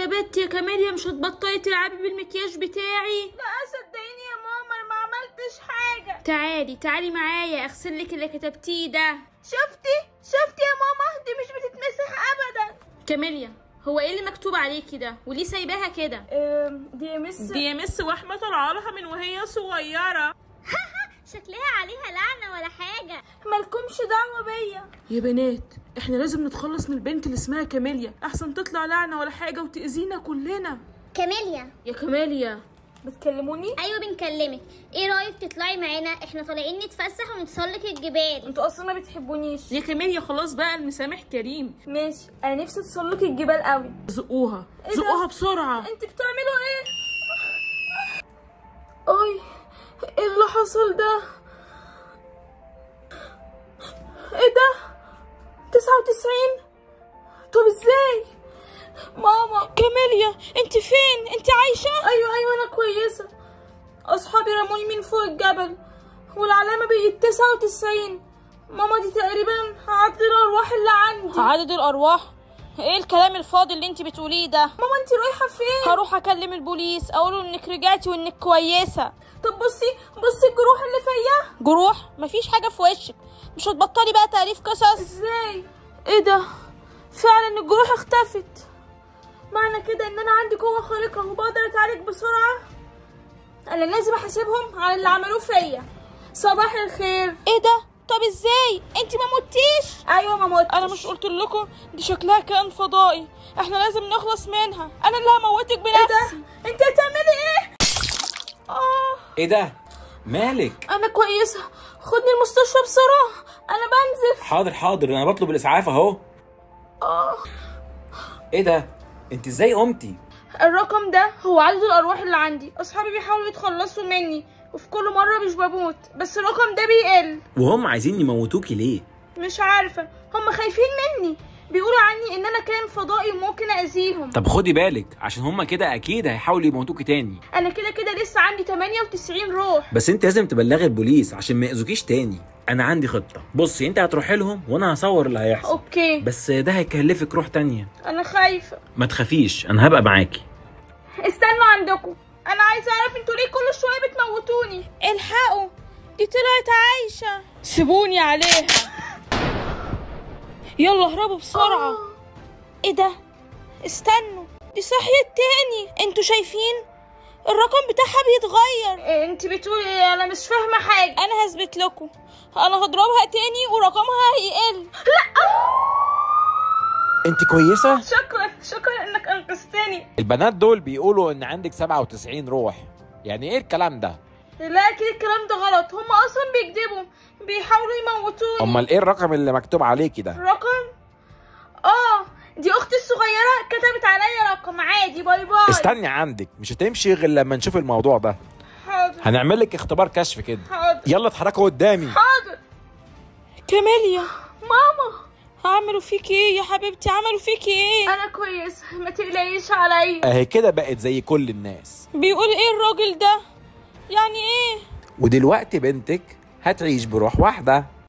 يا بت يا كاميليا مش هتبطلي تلعبي بالمكياج بتاعي لا صدقيني يا ماما انا ما عملتش حاجه تعالي تعالي معايا اغسل لك اللي كتبتيه ده شفتي شفتي يا ماما دي مش بتتمسح ابدا كاميليا هو ايه اللي مكتوب عليكي ده وليه سايباها كده دي يا مس دي يا مس واحمة طالعه لها من وهي صغيرة شكلها عليها لعنة ولا حاجة مالكمش دعوه بيا يا بنات احنا لازم نتخلص من البنت اللي اسمها كاميليا احسن تطلع لعنة ولا حاجة وتأذينا كلنا كاميليا يا كاميليا بتكلموني ايوه بنكلمك ايه رايك تطلعي معانا احنا طالعين نتفسح ونتسلق الجبال انتوا اصلا ما بتحبونيش يا كاميليا خلاص بقى المسامح كريم ماشي انا نفسي تسلقي الجبال قوي زقوها إيه ده؟ زقوها بسرعة انت بتعملوا ايه اي ايه اللي حصل ده ايه ده تسعة وتسعين طب ازاي ماما كاميليا انت فين انت عايشة ايوه ايوه انا كويسة اصحابي رموني من فوق الجبل والعلامة بقت تسعة وتسعين ماما دي تقريبا عدد الارواح اللي عندي عدد الارواح ايه الكلام الفاضي اللي انت بتقوليه ده ماما انت رايحة فين هروح اكلم البوليس اقوله انك رجعتي وانك كويسه طب بصي بصي الجروح اللي فيا جروح مفيش حاجه في وشك مش هتبطلي بقى تاليف قصص ازاي ايه ده فعلا الجروح اختفت معنى كده ان انا عندي قوة خارقة وبقدر اتعالج بسرعة انا لازم احاسبهم على اللي عملوه فيا صباح الخير ايه ده طب ازاي انت ما متيش ايوه ما موتش انا مش قلت لكم دي شكلها كائن فضائي احنا لازم نخلص منها انا اللي هموتك ايه بنفسي ده انت هتعملي ايه اه ايه ده مالك انا كويسة خدني المستشفى بسرعة انا بنزف حاضر حاضر انا بطلب الاسعاف اهو اه ايه ده انت ازاي قمتي الرقم ده هو عدد الارواح اللي عندي اصحابي بيحاولوا يتخلصوا مني وفي كل مرة مش بموت بس الرقم ده بيقل وهم عايزين يموتوكي ليه مش عارفة هم خايفين مني بيقولوا عني ان انا كائن فضائي وممكن اذيهم طب خدي بالك عشان هم كده اكيد هيحاولوا يموتوكي تاني انا كده كده لسه عندي 98 روح بس انت لازم تبلغي البوليس عشان ما ياذوكيش تاني انا عندي خطه بصي انت هتروحي لهم وانا هصور اللي هيحصل اوكي بس ده هيكلفك روح تانية انا خايفة ما تخافيش انا هبقى معاكي استنوا عندكم انا عايزة اعرف انتوا ليه كل شوية بتموتوني الحقوا دي طلعت عايشه سيبوني عليها يلا اهربوا بسرعه ايه ده استنوا دي صحيت تاني انتوا شايفين الرقم بتاعها بيتغير إيه انت بتقولي ايه انا مش فاهمة حاجة انا هثبت لكم انا هضربها تاني ورقمها هيقل انت كويسة؟ شكرا شكرا انك انقذتني البنات دول بيقولوا ان عندك 97 روح يعني ايه الكلام ده؟ لا اكيد الكلام ده غلط هم اصلا بيكذبوا بيحاولوا يموتوني امال ايه الرقم اللي مكتوب عليكي ده؟ رقم اه دي اختي الصغيرة كتبت عليا رقم عادي باي باي استني عندك مش هتمشي غير لما نشوف الموضوع ده حاضر هنعمل لك اختبار كشف كده حاضر يلا اتحركوا قدامي حاضر كاميليا ماما عملوا فيكي ايه يا حبيبتي عملوا فيكي ايه انا كويسة ما تقلقيش عليا اهي كده بقت زي كل الناس بيقول ايه الراجل ده يعني ايه ودلوقتي بنتك هتعيش بروح واحدة